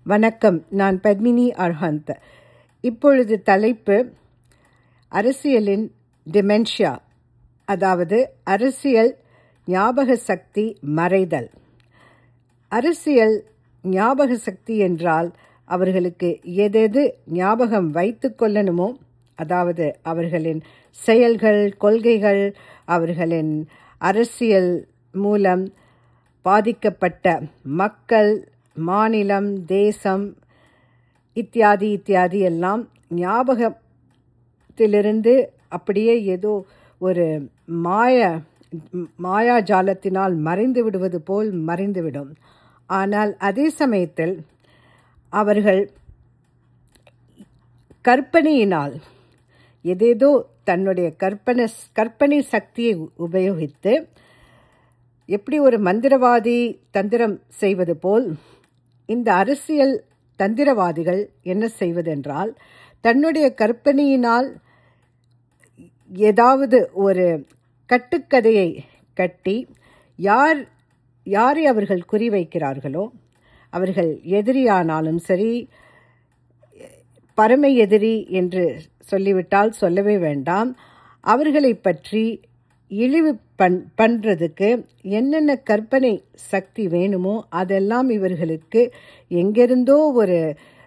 வணக்கம் நான் பத்மினி அர்ஹந்த் இப்பொழுது தலைப்பு அரசியலின் டிமென்ஷியா அதாவது அரசியல் ஞாபக சக்தி மறைதல் அரசியல் ஞாபக சக்தி என்றால் அவர்களுக்கு எதெது ஞாபகம் வைத்து கொள்ளணுமோ அதாவது அவர்களின் செயல்கள் கொள்கைகள் அவர்களின் அரசியல் மூலம் பாதிக்கப்பட்ட மக்கள் மாநிலம் தேசம் இத்தியாதி இத்தியாதி எல்லாம் ஞாபகத்திலிருந்து அப்படியே ஏதோ ஒரு மாய மாயாஜாலத்தினால் மறைந்து விடுவது போல் மறைந்துவிடும் ஆனால் அதே சமயத்தில் அவர்கள் கற்பனையினால் எதேதோ தன்னுடைய கற்பனை கற்பனை சக்தியை உபயோகித்து எப்படி ஒரு மந்திரவாதி தந்திரம் செய்வது போல் இந்த அரசியல் தந்திரவாதிகள் என்ன செய்வதென்றால் தன்னுடைய கற்பனையினால் ஏதாவது ஒரு கட்டுக்கதையை கட்டி யார் யாரை அவர்கள் குறிவைக்கிறார்களோ அவர்கள் எதிரியானாலும் சரி பரம எதிரி என்று சொல்லிவிட்டால் சொல்லவே வேண்டாம் அவர்களை பற்றி இழிவு பண் பண்ணுறதுக்கு என்னென்ன கற்பனை சக்தி வேணுமோ அதெல்லாம் இவர்களுக்கு எங்கிருந்தோ ஒரு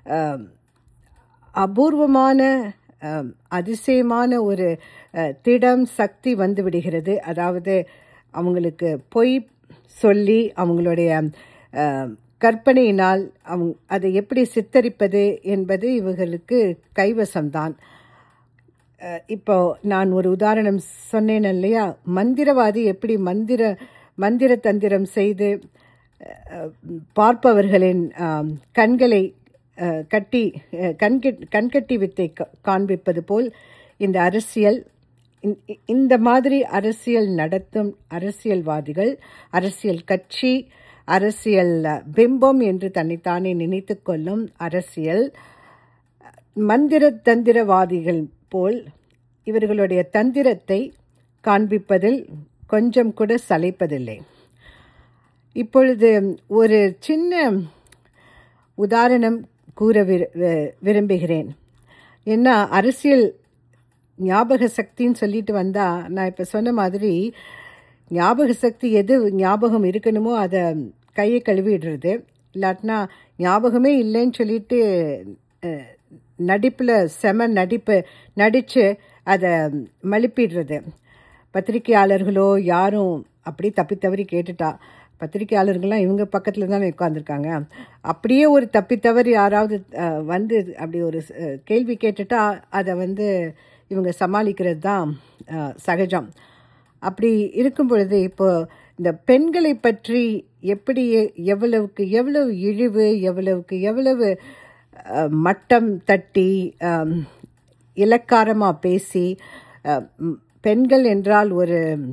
அபூர்வமான அதிசயமான ஒரு திடம் சக்தி வந்து விடுகிறது அதாவது அவங்களுக்கு பொய் சொல்லி அவங்களுடைய கற்பனையினால் அவங்க அதை எப்படி சித்தரிப்பது என்பது இவர்களுக்கு கைவசம்தான் இப்போ நான் ஒரு உதாரணம் சொன்னேன் இல்லையா மந்திரவாதி எப்படி மந்திர மந்திர தந்திரம் செய்து பார்ப்பவர்களின் கண்களை கட்டி கண்கட் கண்கட்டி வித்தை காண்பிப்பது போல் இந்த அரசியல் இந்த மாதிரி அரசியல் நடத்தும் அரசியல்வாதிகள் அரசியல் கட்சி அரசியல் பிம்பம் என்று தன்னைத்தானே நினைத்து கொள்ளும் அரசியல் மந்திர தந்திரவாதிகள் போல் இவர்களுடைய தந்திரத்தை காண்பிப்பதில் கொஞ்சம் கூட சளைப்பதில்லை இப்பொழுது ஒரு சின்ன உதாரணம் கூற விரும்புகிறேன் என்ன அரசியல் ஞாபக சக்தின்னு சொல்லிட்டு வந்தால் நான் இப்போ சொன்ன மாதிரி ஞாபக சக்தி எது ஞாபகம் இருக்கணுமோ அதை கையை கழுவிடுறது இல்லாட்டினா ஞாபகமே இல்லைன்னு சொல்லிட்டு நடிப்பில் செம நடிப்பு நடித்து அதை மழுப்பிடுறது பத்திரிகையாளர்களோ யாரும் அப்படி தப்பி தவறி கேட்டுட்டா பத்திரிகையாளர்கள்லாம் இவங்க பக்கத்தில் தானே உட்காந்துருக்காங்க அப்படியே ஒரு தப்பித்தவறி யாராவது வந்து அப்படி ஒரு கேள்வி கேட்டுட்டா அதை வந்து இவங்க சமாளிக்கிறது தான் சகஜம் அப்படி இருக்கும் பொழுது இப்போ இந்த பெண்களை பற்றி எப்படி எவ்வளவுக்கு எவ்வளவு இழிவு எவ்வளவுக்கு எவ்வளவு மட்டம் தட்டி இலக்காரமாக பேசி பெண்கள் என்றால் ஒரு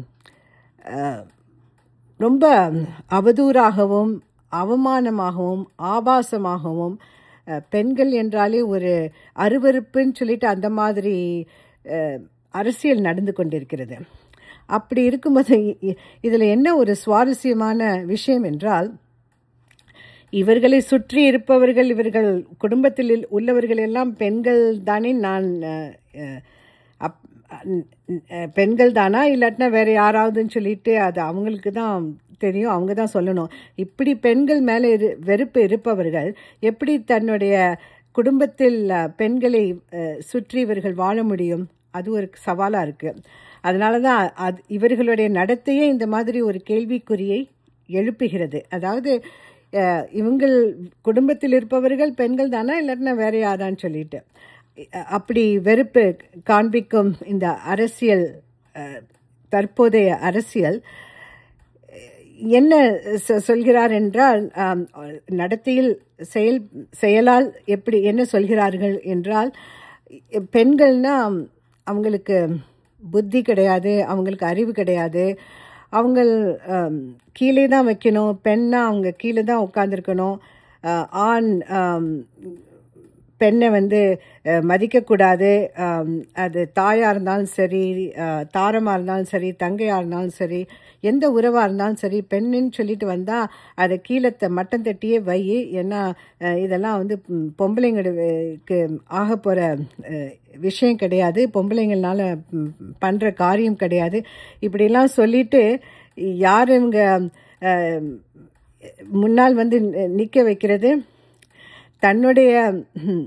ரொம்ப அவதூறாகவும் அவமானமாகவும் ஆபாசமாகவும் பெண்கள் என்றாலே ஒரு அருவறுப்புன்னு சொல்லிட்டு அந்த மாதிரி அரசியல் நடந்து கொண்டிருக்கிறது அப்படி இருக்கும்போது இதில் என்ன ஒரு சுவாரஸ்யமான விஷயம் என்றால் இவர்களை சுற்றி இருப்பவர்கள் இவர்கள் குடும்பத்தில் உள்ளவர்கள் எல்லாம் பெண்கள் தானே நான் அப் பெண்கள் தானா இல்லாட்டினா வேறு யாராவதுன்னு சொல்லிட்டு அது அவங்களுக்கு தான் தெரியும் அவங்க தான் சொல்லணும் இப்படி பெண்கள் மேலே இரு வெறுப்பு இருப்பவர்கள் எப்படி தன்னுடைய குடும்பத்தில் பெண்களை சுற்றி இவர்கள் வாழ முடியும் அது ஒரு சவாலாக இருக்குது அதனால தான் அது இவர்களுடைய நடத்தையே இந்த மாதிரி ஒரு கேள்விக்குறியை எழுப்புகிறது அதாவது இவங்கள் குடும்பத்தில் இருப்பவர்கள் பெண்கள் தானா இல்லாட்டினா வேற யாரான்னு சொல்லிட்டு அப்படி வெறுப்பு காண்பிக்கும் இந்த அரசியல் தற்போதைய அரசியல் என்ன சொல்கிறார் என்றால் நடத்தையில் செயல் செயலால் எப்படி என்ன சொல்கிறார்கள் என்றால் பெண்கள்னா அவங்களுக்கு புத்தி கிடையாது அவங்களுக்கு அறிவு கிடையாது அவங்க கீழே தான் வைக்கணும் பெண்ணா அவங்க கீழே தான் உட்காந்துருக்கணும் ஆண் பெண்ணை வந்து அஹ், மதிக்கக்கூடாது ஆம், அது தாயாக இருந்தாலும் சரி அஹ், தாரமாக இருந்தாலும் சரி தங்கையாக இருந்தாலும் சரி எந்த உறவாக இருந்தாலும் சரி பெண்ணுன்னு சொல்லிட்டு வந்தால் அதை கீழே த- மட்டம் தட்டியே வை ஏன்னா அஹ், இதெல்லாம் வந்து ம், பொம்பளைங்களுக்கு ஆக போகிற விஷயம் கிடையாது பொம்பளைங்களால ம், பண்ற காரியம் கிடையாது இப்படிலாம் சொல்லிட்டு யார் இவங்க அஹ், முன்னால் வந்து நி- நிக்க வைக்கிறது தன்னுடைய ம்,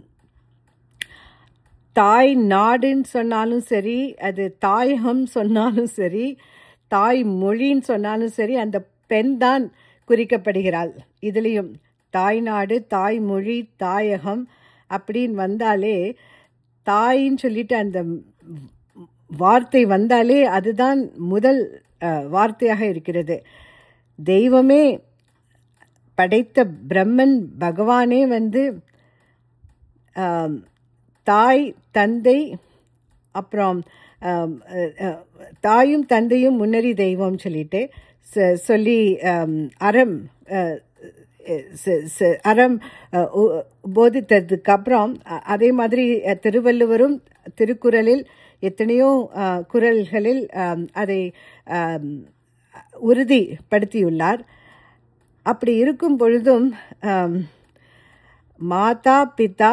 தாய் நாடுன்னு சொன்னாலும் சரி அது தாயகம் சொன்னாலும் சரி தாய் மொழின்னு சொன்னாலும் சரி அந்த பெண் தான் குறிக்கப்படுகிறாள் இதுலேயும் தாய் நாடு தாய் மொழி தாயகம் அப்படின்னு வந்தாலே தாயின்னு சொல்லிட்டு அந்த வார்த்தை வந்தாலே அதுதான் முதல் அஹ், வார்த்தையாக இருக்கிறது தெய்வமே படைத்த பிரம்மன் பகவானே வந்து ஆம், தாய் தந்தை அப்புறம் ஆம், அஹ், அஹ், தாயும் தந்தையும் முன்னறி தெய்வம் சொல்லிட்டு சொ- சொல்லி ஆம், அறம் அஹ், அஹ், ச- ச- அறம் அஹ், உ- போதித்ததுக்கு அப்புறம் அ- அதே மாதிரி அஹ், திருவள்ளுவரும் திருக்குறளில் எத்தனையோ அஹ், குறள்களில் ஆம், அதை ஆம், உறுதிப்படுத்தியுள்ளார் அப்படி இருக்கும் பொழுதும் ஆம், மாதா பிதா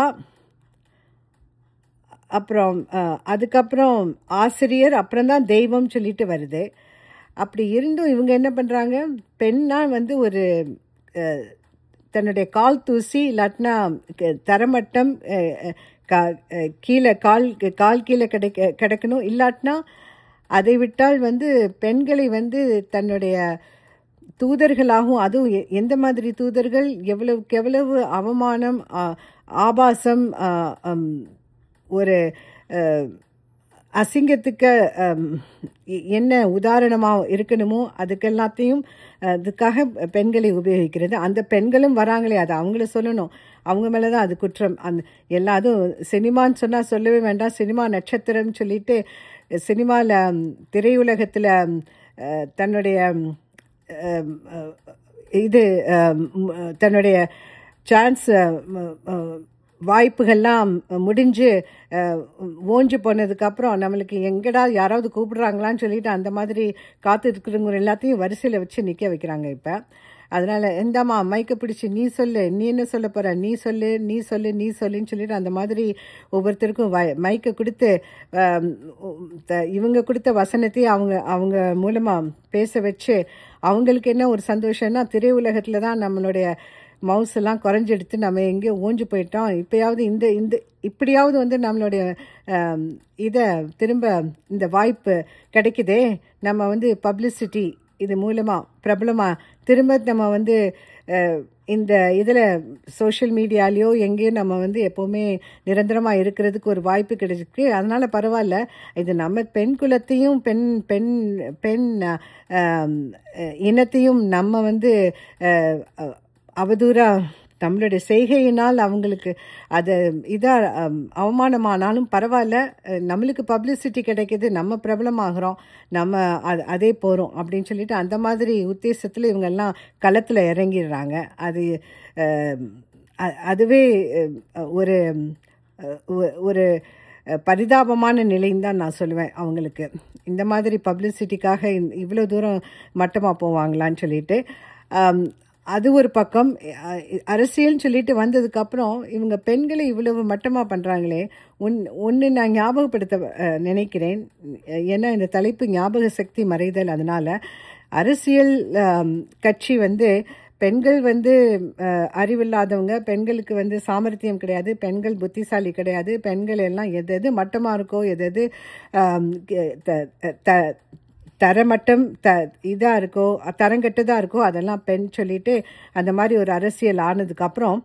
அப்புறம் அஹ், அதுக்கப்புறம் ஆசிரியர் அப்புறம் தான் தெய்வம் சொல்லிட்டு வருது அப்படி இருந்தும் இவங்க என்ன பண்ணுறாங்க பெண்ணா வந்து ஒரு அஹ், தன்னுடைய கால் தூசி இல்லாட்டினா க- தரமட்டம் அஹ், அஹ், கா- அஹ், கீழே கால் கால் கீழே கிடைக்க கிடக்கணும் இல்லாட்டினா அதை விட்டால் வந்து பெண்களை வந்து தன்னுடைய தூதர்களாகவும் அதுவும் எ- எந்த மாதிரி தூதர்கள் எவ்வளவுக்கு எவ்வளவு அவமானம் ஆ, ஆபாசம் ஆ, அம், ஒரு அஹ், அசிங்கத்துக்கு அம், எ- என்ன உதாரணமாக இருக்கணுமோ அதுக்கெல்லாத்தையும் அதுக்காக பெண்களை உபயோகிக்கிறது அந்த பெண்களும் வராங்களே அது அவங்கள சொல்லணும் அவங்க மேலே தான் அது குற்றம் அந்த எல்லா அதுவும் சினிமான்னு சொன்னால் சொல்லவே வேண்டாம் சினிமா நட்சத்திரம் சொல்லிட்டு சினிமாவில் திரையுலகத்தில் தன்னுடைய அஹ், அஹ், இது அஹ், ம், தன்னுடைய சான்ஸ் வாய்ப்புகள்லாம் முடிஞ்சு அஹ், ஓஞ்சு போனதுக்கப்புறம் நம்மளுக்கு எங்கடா யாராவது கூப்பிடுறாங்களான்னு சொல்லிட்டு அந்த மாதிரி காத்து இருக்கிறவங்க எல்லாத்தையும் வரிசையில் வச்சு நிற்க வைக்கிறாங்க இப்போ அதனால் எந்தாம்மா மைக்கை பிடிச்சி நீ சொல்லு நீ என்ன சொல்ல போற நீ சொல்லு நீ சொல்லு நீ சொல்லுன்னு சொல்லிட்டு அந்த மாதிரி ஒவ்வொருத்தருக்கும் வை மைக்கை கொடுத்து ஆம், த- இவங்க கொடுத்த வசனத்தையும் அவங்க அவங்க மூலமாக பேச வச்சு அவங்களுக்கு என்ன ஒரு சந்தோஷம்னா திரையுலகத்தில் தான் நம்மளுடைய மவுஸ் எல்லாம் குறைஞ்செடுத்து நம்ம எங்கேயோ ஓஞ்சு போயிட்டோம் இப்போயாவது இந்த இந்த இப்படியாவது வந்து நம்மளுடைய இதை திரும்ப இந்த வாய்ப்பு கிடைக்குதே நம்ம வந்து பப்ளிசிட்டி இது மூலமாக பிரபலமாக திரும்ப நம்ம வந்து அஹ், இந்த இதில் சோஷியல் மீடியாலேயோ எங்கேயோ நம்ம வந்து எப்போவுமே நிரந்தரமாக இருக்கிறதுக்கு ஒரு வாய்ப்பு கிடைச்சிருக்கு அதனால் பரவாயில்ல இது நம்ம பெண் குலத்தையும் பெண் பெண் பெண் அஹ், அஹ், இனத்தையும் நம்ம வந்து அஹ், அஹ், அவதூறா நம்மளுடைய செய்கையினால் அவங்களுக்கு அது இதாக அவமானமானாலும் பரவாயில்ல அஹ், நம்மளுக்கு பப்ளிசிட்டி கிடைக்குது நம்ம பிரபலமாகிறோம் நம்ம அது அதே போகிறோம் அப்படின்னு சொல்லிட்டு அந்த மாதிரி உத்தேசத்தில் இவங்கெல்லாம் களத்தில் இறங்கிடுறாங்க அது அஹ், அ- அதுவே அஹ், ஒரு அஹ், ஒ- ஒரு அஹ், பரிதாபமான நிலைன்னு தான் நான் சொல்லுவேன் அவங்களுக்கு இந்த மாதிரி பப்ளிசிட்டிக்காக இவ்வளோ தூரம் மட்டமாக போவாங்களான்னு சொல்லிட்டு ஆம், அது ஒரு பக்கம் அஹ், அரசியல்னு சொல்லிட்டு வந்ததுக்கப்புறம் இவங்க பெண்களை இவ்வளவு மட்டமாக பண்ணுறாங்களே ஒன் ஒன்று நான் ஞாபகப்படுத்த அஹ், நினைக்கிறேன் ஏன்னா இந்த தலைப்பு ஞாபக சக்தி மறைதல் அதனால் அரசியல் ஆம், கட்சி வந்து பெண்கள் வந்து அஹ், அறிவில்லாதவங்க பெண்களுக்கு வந்து சாமர்த்தியம் கிடையாது பெண்கள் புத்திசாலி கிடையாது பெண்கள் எல்லாம் எது எது மட்டமாக இருக்கோ எது எது ஆம், க- த- த- தரமட்டம் த இதாக இருக்கோ தரங்கெட்டதாக இருக்கோ அதெல்லாம் பெண் சொல்லிட்டு அந்த மாதிரி ஒரு அரசியல் ஆனதுக்கப்புறம்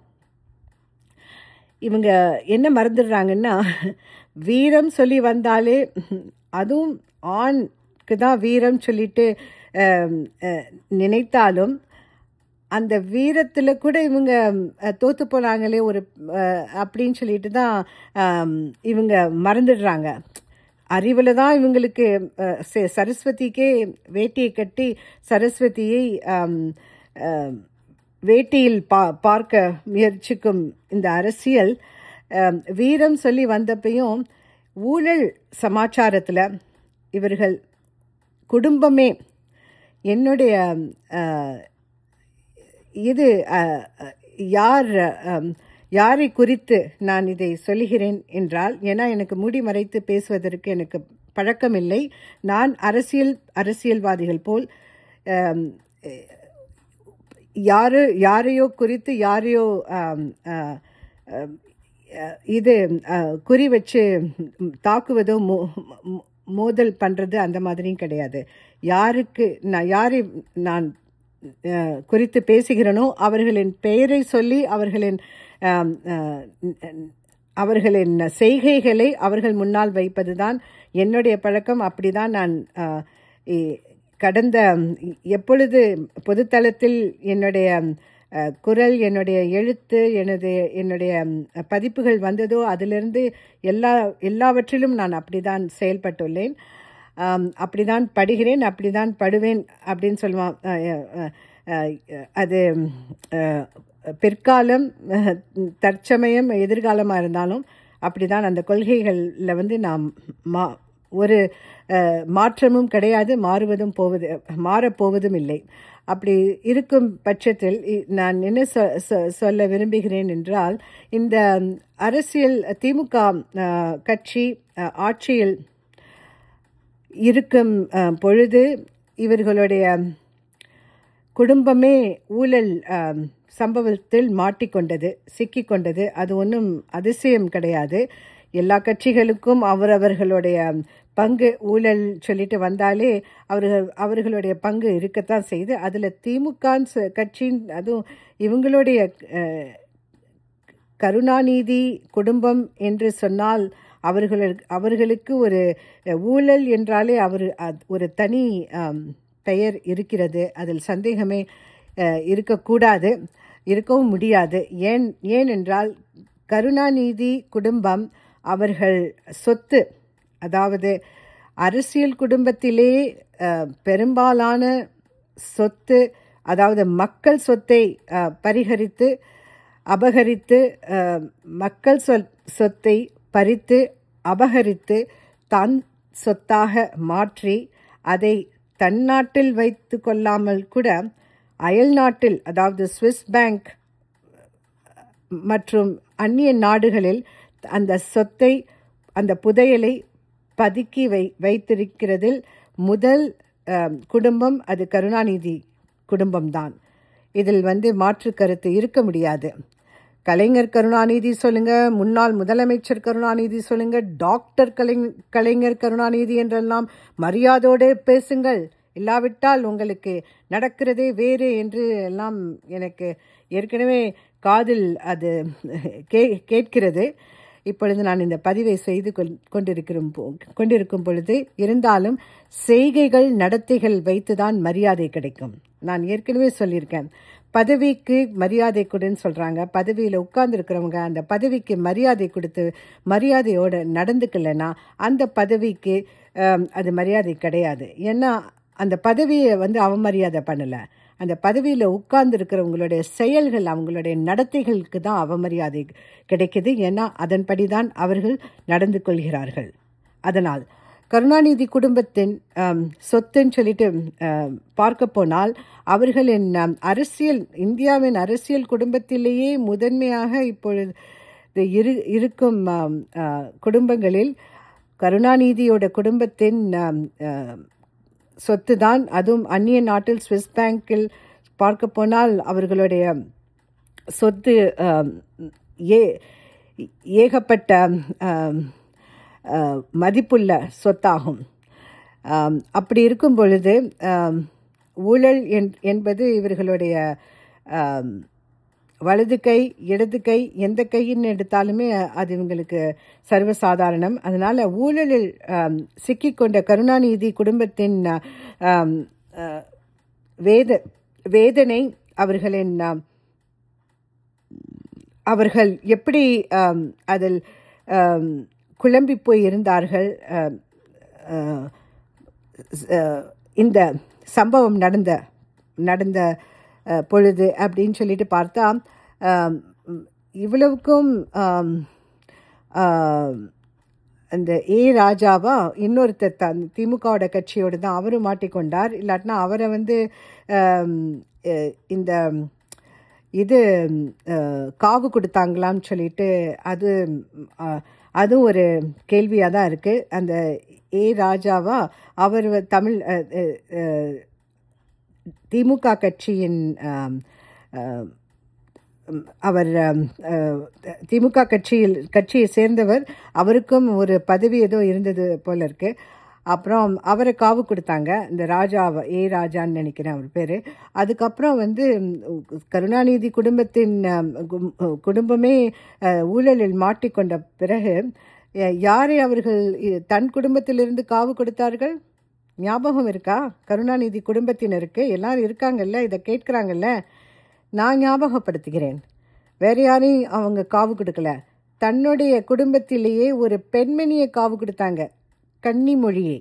இவங்க என்ன மறந்துடுறாங்கன்னா வீரம் சொல்லி வந்தாலே அதுவும் ஆண்க்கு தான் வீரம் சொல்லிட்டு அஹ், அஹ், நினைத்தாலும் அந்த வீரத்தில் கூட இவங்க அஹ், தோத்து போனாங்களே ஒரு அஹ், அப்படின்னு சொல்லிட்டு தான் ஆம், இவங்க மறந்துடுறாங்க அறிவில் தான் இவங்களுக்கு அஹ், ச- சரஸ்வதிக்கே வேட்டியை கட்டி சரஸ்வதியை ஆம், ஆம், வேட்டியில் பா பார்க்க முயற்சிக்கும் இந்த அரசியல் அஹ், வீரம் சொல்லி வந்தப்பையும் ஊழல் சமாச்சாரத்தில் இவர்கள் குடும்பமே என்னுடைய அஹ், இது அஹ், அஹ், யார் அம், யாரை குறித்து நான் இதை சொல்லுகிறேன் என்றால் ஏன்னா எனக்கு மூடி மறைத்து பேசுவதற்கு எனக்கு பழக்கமில்லை நான் அரசியல் அரசியல்வாதிகள் போல் அம், யாரு யாரையோ குறித்து யாரையோ ஆம், ஆ, ஆம், ஆ, இது ஆ, குறி வச்சு ம், தாக்குவதோ மோ மோ- மோதல் பண்ணுறது அந்த மாதிரியும் கிடையாது யாருக்கு நான் யாரை நான் ஆ, குறித்து பேசுகிறேனோ அவர்களின் பெயரை சொல்லி அவர்களின் ஆம், ஆ, அவர்களின் செய்கைகளை அவர்கள் முன்னால் வைப்பதுதான் என்னுடைய பழக்கம் அப்படிதான் நான் ஆ, இ- கடந்த ம், எப்பொழுது பொதுத்தளத்தில் என்னுடைய அ, குரல் என்னுடைய எழுத்து எனது என்னுடைய ம், பதிப்புகள் வந்ததோ அதிலிருந்து எல்லா எல்லாவற்றிலும் நான் அப்படிதான் செயல்பட்டுள்ளேன் ஆம், அப்படிதான் படுகிறேன் அப்படிதான் படுவேன் அப்படின்னு சொல்லுவான் அ, அ, அ, அது ம், அ, பிற்காலம் அஹ், தற்சமயம் எதிர்காலமாக இருந்தாலும் அப்படிதான் அந்த கொள்கைகளில் வந்து நாம் மா ஒரு அஹ், மாற்றமும் கிடையாது மாறுவதும் போவது மாறப்போவதும் இல்லை அப்படி இருக்கும் பட்சத்தில் இ- நான் என்ன சொ சொ- சொல்ல விரும்புகிறேன் என்றால் இந்த அரசியல் திமுக அஹ், கட்சி அஹ், ஆட்சியில் இருக்கும் அஹ், பொழுது இவர்களுடைய குடும்பமே ஊழல் ஆம், சம்பவத்தில் மாட்டிக்கொண்டது சிக்கிக்கொண்டது அது ஒன்றும் அதிசயம் கிடையாது எல்லா கட்சிகளுக்கும் அவரவர்களுடைய பங்கு ஊழல் சொல்லிட்டு வந்தாலே அவர்கள் அவர்களுடைய பங்கு இருக்கத்தான் செய்து அதில் திமுக கட்சியின் அதுவும் இவங்களுடைய அஹ், கருணாநிதி குடும்பம் என்று சொன்னால் அவர்களுக்கு அவர்களுக்கு ஒரு அஹ், ஊழல் என்றாலே அவர் அத்- ஒரு தனி ஆம், பெயர் இருக்கிறது அதில் சந்தேகமே அஹ், இருக்கக்கூடாது இருக்கவும் முடியாது ஏன் ஏனென்றால் கருணாநிதி குடும்பம் அவர்கள் சொத்து அதாவது அரசியல் குடும்பத்திலே அஹ், பெரும்பாலான சொத்து அதாவது மக்கள் சொத்தை அஹ், பரிகரித்து அபகரித்து அஹ், மக்கள் சொல் சொத்தை பறித்து அபகரித்து தன் சொத்தாக மாற்றி அதை தன் நாட்டில் வைத்து கொள்ளாமல் கூட அயல் நாட்டில் அதாவது சுவிஸ் பேங்க் மற்றும் அந்நிய நாடுகளில் அந்த சொத்தை அந்த புதையலை பதுக்கி வை வைத்திருக்கிறதில் முதல் அஹ், குடும்பம் அது கருணாநிதி குடும்பம்தான் இதில் வந்து மாற்று கருத்து இருக்க முடியாது கலைஞர் கருணாநிதி சொல்லுங்க முன்னாள் முதலமைச்சர் கருணாநிதி சொல்லுங்க டாக்டர் கலை கலைஞர் கருணாநிதி என்றெல்லாம் மரியாதையோடு பேசுங்கள் இல்லாவிட்டால் உங்களுக்கு நடக்கிறதே வேறு என்று எல்லாம் எனக்கு ஏற்கனவே காதில் அது கே கேட்கிறது இப்பொழுது நான் இந்த பதிவை செய்து கொள் கொண்டிருக்கிறோம் போ- கொண்டிருக்கும் பொழுது இருந்தாலும் செய்கைகள் நடத்தைகள் வைத்துதான் மரியாதை கிடைக்கும் நான் ஏற்கனவே சொல்லியிருக்கேன் பதவிக்கு மரியாதை கொடுன்னு சொல்கிறாங்க பதவியில் உட்கார்ந்துருக்கிறவங்க அந்த பதவிக்கு மரியாதை கொடுத்து மரியாதையோடு நடந்துக்கலைன்னா அந்த பதவிக்கு ஆம், அது மரியாதை கிடையாது ஏன்னா அந்த பதவியை வந்து அவமரியாதை பண்ணலை அந்த பதவியில் உட்கார்ந்துருக்கிறவங்களுடைய செயல்கள் அவங்களுடைய நடத்தைகளுக்கு தான் அவமரியாதை கிடைக்குது ஏன்னா அதன்படி தான் அவர்கள் நடந்து கொள்கிறார்கள் அதனால் கருணாநிதி குடும்பத்தின் ஆம், சொத்துன்னு சொல்லிட்டு ஆம், பார்க்க போனால் அவர்களின் ஆம், அரசியல் இந்தியாவின் அரசியல் குடும்பத்திலேயே முதன்மையாக இப்பொழுது இரு இருக்கும் ஆம், ஆ, குடும்பங்களில் கருணாநிதியோட குடும்பத்தின் ஆம், ஆ, சொத்து தான் அதுவும் அந்நிய நாட்டில் சுவிஸ் பேங்கில் பார்க்க போனால் அவர்களுடைய சொத்து ஆம், ஏ ஏகப்பட்ட ஆம், ஆ, மதிப்புள்ள சொத்தாகும் ஆம், அப்படி இருக்கும் பொழுது ஆம், ஊழல் என்- என்பது இவர்களுடைய ஆம், வலது கை இடது கை எந்த கையின்னு எடுத்தாலுமே அது இவங்களுக்கு சர்வசாதாரணம் அதனால ஊழலில் ஆம், சிக்கிக்கொண்ட கருணாநிதி குடும்பத்தின் ஆம், ஆ, வேத வேதனை அவர்களின் ஆம், அவர்கள் எப்படி ஆம், அதில் ஆம், குழம்பி போய் இருந்தார்கள் ஆம், ஆ, அஹ், இந்த சம்பவம் நடந்த நடந்த அஹ், பொழுது அப்படின்னு சொல்லிட்டு பார்த்தா ஆம், இவ்வளவுக்கும் ஆம், ஆஹ், அந்த ஏ ராஜாவா இன்னொருத்தர் தான் திமுகவோட கட்சியோடு தான் அவரும் மாட்டிக்கொண்டார் இல்லாட்டினா அவரை வந்து ஆம், அஹ், இந்த இது அஹ், காவு கொடுத்தாங்களான்னு சொல்லிட்டு அது அஹ், அதுவும் ஒரு கேள்வியாக தான் இருக்குது அந்த ஏ ராஜாவா அவர் வ- தமிழ் அஹ், அஹ், அஹ், திமுக கட்சியின் ஆம், ஆம், ம், அவர் ஆம், அஹ், திமுக கட்சியில் கட்சியை சேர்ந்தவர் அவருக்கும் ஒரு பதவி ஏதோ இருந்தது போல இருக்கு அப்புறம் அவரை காவு கொடுத்தாங்க இந்த ராஜா ஏ ராஜான்னு நினைக்கிறேன் அவர் பேர் அதுக்கப்புறம் வந்து ம், கருணாநிதி குடும்பத்தின் ஆம், கும்- குடும்பமே அஹ், ஊழலில் மாட்டிக்கொண்ட பிறகு அஹ், யாரை அவர்கள் இ- தன் குடும்பத்திலிருந்து காவு கொடுத்தார்கள் ஞாபகம் இருக்கா கருணாநிதி குடும்பத்தினருக்கு எல்லாரும் இருக்காங்கல்ல இதை கேட்குறாங்கல்ல நான் ஞாபகப்படுத்துகிறேன் வேற யாரையும் அவங்க காவு கொடுக்கல தன்னுடைய குடும்பத்திலேயே ஒரு பெண்மணியை காவு கொடுத்தாங்க கன்னிமொழியை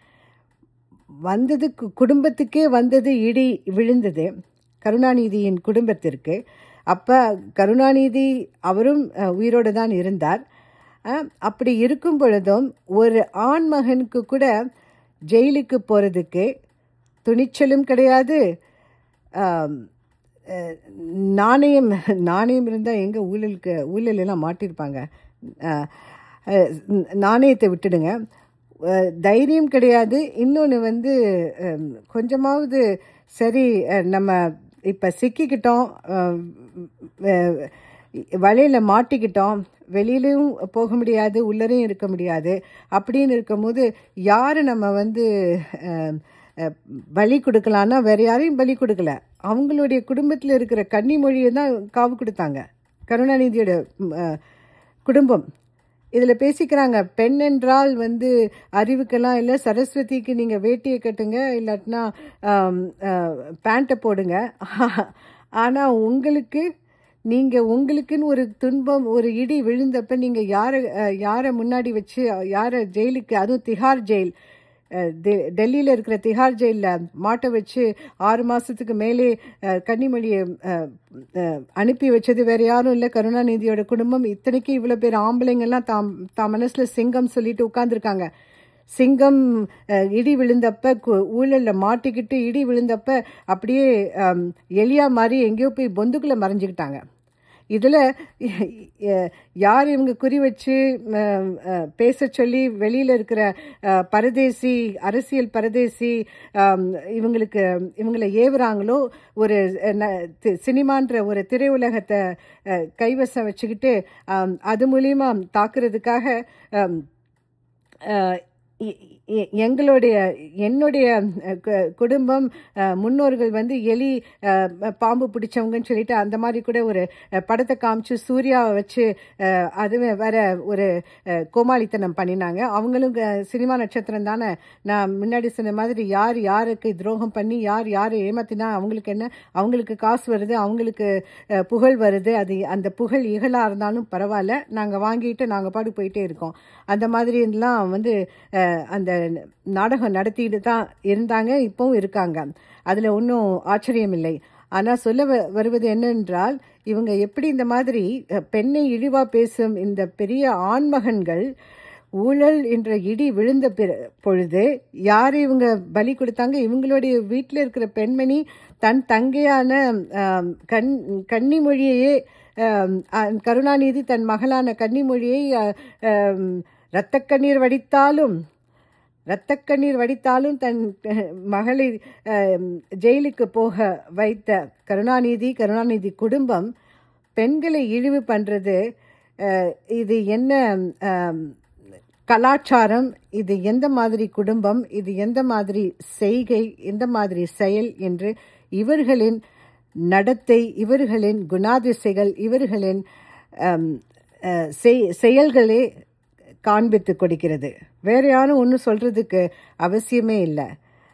வந்தது கு- குடும்பத்துக்கே வந்தது இடி விழுந்தது கருணாநிதியின் குடும்பத்திற்கு அப்போ கருணாநிதி அவரும் அஹ், உயிரோடு தான் இருந்தார் அஹ், அப்படி இருக்கும் பொழுதும் ஒரு ஆண் மகனுக்கு கூட ஜெயிலுக்கு போகிறதுக்கு துணிச்சலும் கிடையாது ஆம், அஹ், நாணயம் நாணயம் இருந்தால் எங்கே ஊழலுக்கு ஊழல் எல்லாம் மாட்டியிருப்பாங்க அஹ், அஹ், நாணயத்தை விட்டுடுங்க அஹ், தைரியம் கிடையாது இன்னொன்று வந்து அஹ், கொஞ்சமாவது சரி அஹ், நம்ம இப்போ சிக்கிக்கிட்டோம் அஹ், அஹ், வலையில் மாட்டிக்கிட்டோம் வெளியிலையும் போக முடியாது உள்ளரையும் இருக்க முடியாது அப்படின்னு இருக்கும்போது யார் நம்ம வந்து அஹ், அஹ், பலி கொடுக்கலான்னா வேற யாரையும் பலி கொடுக்கல அவங்களுடைய குடும்பத்தில் இருக்கிற கன்னிமொழியை தான் காவு கொடுத்தாங்க கருணாநிதியோட ம், அஹ், குடும்பம் இதில் பேசிக்கிறாங்க பெண் என்றால் வந்து அறிவுக்கெல்லாம் இல்லை சரஸ்வதிக்கு நீங்கள் வேட்டியை கட்டுங்க இல்லாட்டினா பேண்ட்டை போடுங்க ஆனால் உங்களுக்கு நீங்கள் உங்களுக்குன்னு ஒரு துன்பம் ஒரு இடி விழுந்தப்ப நீங்கள் யாரை அஹ், யாரை முன்னாடி வச்சு யாரை ஜெயிலுக்கு அதுவும் திஹார் ஜெயில் அஹ், டெ- டெல்லியில் இருக்கிற திஹார் ஜெயிலில் மாட்ட வச்சு ஆறு மாதத்துக்கு மேலே அஹ், கன்னிமொழியை அஹ், அஹ், அனுப்பி வச்சது வேற யாரும் இல்லை கருணாநிதியோட குடும்பம் இத்தனைக்கு இவ்வளோ பேர் ஆம்பளைங்கெல்லாம் தாம் தாம் மனசில் சிங்கம் சொல்லிட்டு உட்காந்துருக்காங்க சிங்கம் அஹ், இடி விழுந்தப்ப கு- ஊழல்ல மாட்டிக்கிட்டு இடி விழுந்தப்ப அப்படியே அம், எலியா மாதிரி எங்கேயோ போய் பொந்துக்குள்ளே மறைஞ்சிக்கிட்டாங்க இதில் யார் இவங்க குறி வச்சு அஹ், அஹ், பேச சொல்லி வெளியில் இருக்கிற அஹ், பரதேசி அரசியல் பரதேசி அம், இவங்களுக்கு இவங்களை ஏவுறாங்களோ ஒரு அஹ், ந- தி- சினிமான்ற ஒரு திரையுலகத்தை அஹ், கைவசம் வச்சுக்கிட்டு அம், அது மூலியமா தாக்குறதுக்காக அம், அஹ், எ- எ- எங்களுடைய என்னுடைய அஹ், கு- குடும்பம் அஹ், முன்னோர்கள் வந்து எலி அஹ், பாம்பு பிடிச்சவங்கன்னு சொல்லிட்டு அந்த மாதிரி கூட ஒரு அஹ், படத்தை காமிச்சு சூர்யாவை வச்சு அஹ், அதுவே வேற ஒரு அஹ், கோமாளித்தனம் பண்ணினாங்க அவங்களும் க- சினிமா நட்சத்திரம் தானே நான் முன்னாடி சொன்ன மாதிரி யார் யாருக்கு துரோகம் பண்ணி யார் யாரை ஏமாத்தினா அவங்களுக்கு என்ன அவங்களுக்கு காசு வருது அவங்களுக்கு அஹ், புகழ் வருது அது அந்த புகழ் இகழாக இருந்தாலும் பரவாயில்ல நாங்கள் வாங்கிட்டு நாங்கள் பாடு போயிட்டே இருக்கோம் அந்த மாதிரி எல்லாம் வந்து அஹ், அந்த நாடகம் நடத்திட்டு தான் இருந்தாங்க இப்போவும் இருக்காங்க அதில் ஒன்றும் ஆச்சரியம் இல்லை ஆனால் சொல்ல வ- வருவது என்னென்றால் இவங்க எப்படி இந்த மாதிரி அஹ், பெண்ணை இழிவாக பேசும் இந்த பெரிய ஆண்மகன்கள் ஊழல் என்ற இடி விழுந்த பிற- பொழுது யார் இவங்க பலி கொடுத்தாங்க இவங்களுடைய வீட்டில் இருக்கிற பெண்மணி தன் தங்கையான ஆம், கண் கன்னிமொழியையே ஆம், அஹ், கருணாநிதி தன் மகளான கன்னிமொழியை அஹ், ஆம், இரத்தக்கண்ணீர் வடித்தாலும் இரத்தக்கண்ணீர் வடித்தாலும் தன் அஹ், மகளை அஹ், ஜெயிலுக்கு போக வைத்த கருணாநிதி கருணாநிதி குடும்பம் பெண்களை இழிவு பண்ணுறது இது என்ன அஹ், கலாச்சாரம் இது எந்த மாதிரி குடும்பம் இது எந்த மாதிரி செய்கை எந்த மாதிரி செயல் என்று இவர்களின் நடத்தை இவர்களின் குணாதிசைகள் இவர்களின் அம், அஹ், செய்- செயல்களே காண்பித்து கொடுக்கிறது வேற யாரும் ஒன்றும் சொல்றதுக்கு அவசியமே இல்லை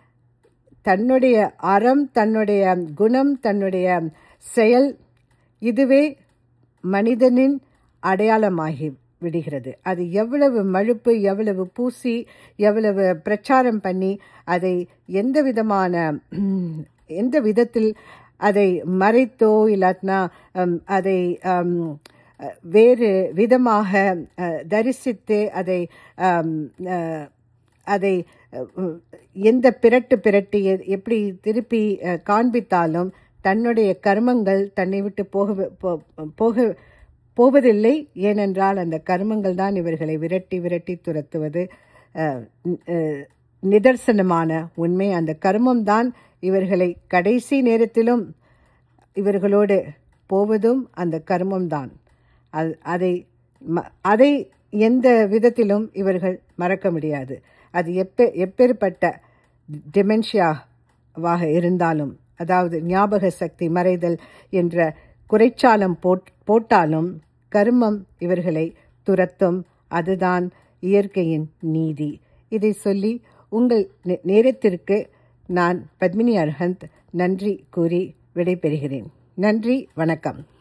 தன்னுடைய அறம் தன்னுடைய குணம் தன்னுடைய செயல் இதுவே மனிதனின் அடையாளமாகி விடுகிறது அது எவ்வளவு மழுப்பு எவ்வளவு பூசி எவ்வளவு பிரச்சாரம் பண்ணி அதை எந்த விதமான உம், எந்த விதத்தில் அதை மறைத்தோ இல்லாட்டினா உம், அதை உம், அஹ், வேறு விதமாக அஹ், தரிசித்து அதை ஆம், அஹ், அதை அஹ், எந்த பிரட்டு பிரட்டி எ- எப்படி திருப்பி அஹ், காண்பித்தாலும் தன்னுடைய கர்மங்கள் தன்னை விட்டு போக போ- போக போவதில்லை ஏனென்றால் அந்த கர்மங்கள் தான் இவர்களை விரட்டி விரட்டி துரத்துவது அஹ், அஹ், நிதர்சனமான உண்மை அந்த கர்மம் தான் இவர்களை கடைசி நேரத்திலும் இவர்களோடு போவதும் அந்த கர்மம்தான் அது அதை ம- அதை எந்த விதத்திலும் இவர்கள் மறக்க முடியாது அது எப்ப எப்பேற்பட்ட டிமென்ஷியாவாக இருந்தாலும் அதாவது ஞாபக சக்தி மறைதல் என்ற குறைச்சாலம் போட் போட்டாலும் கர்மம் இவர்களை துரத்தும் அதுதான் இயற்கையின் நீதி இதை சொல்லி உங்கள் நே- நேரத்திற்கு நான் பத்மினி அர்ஹந்த் நன்றி கூறி விடைபெறுகிறேன் நன்றி வணக்கம்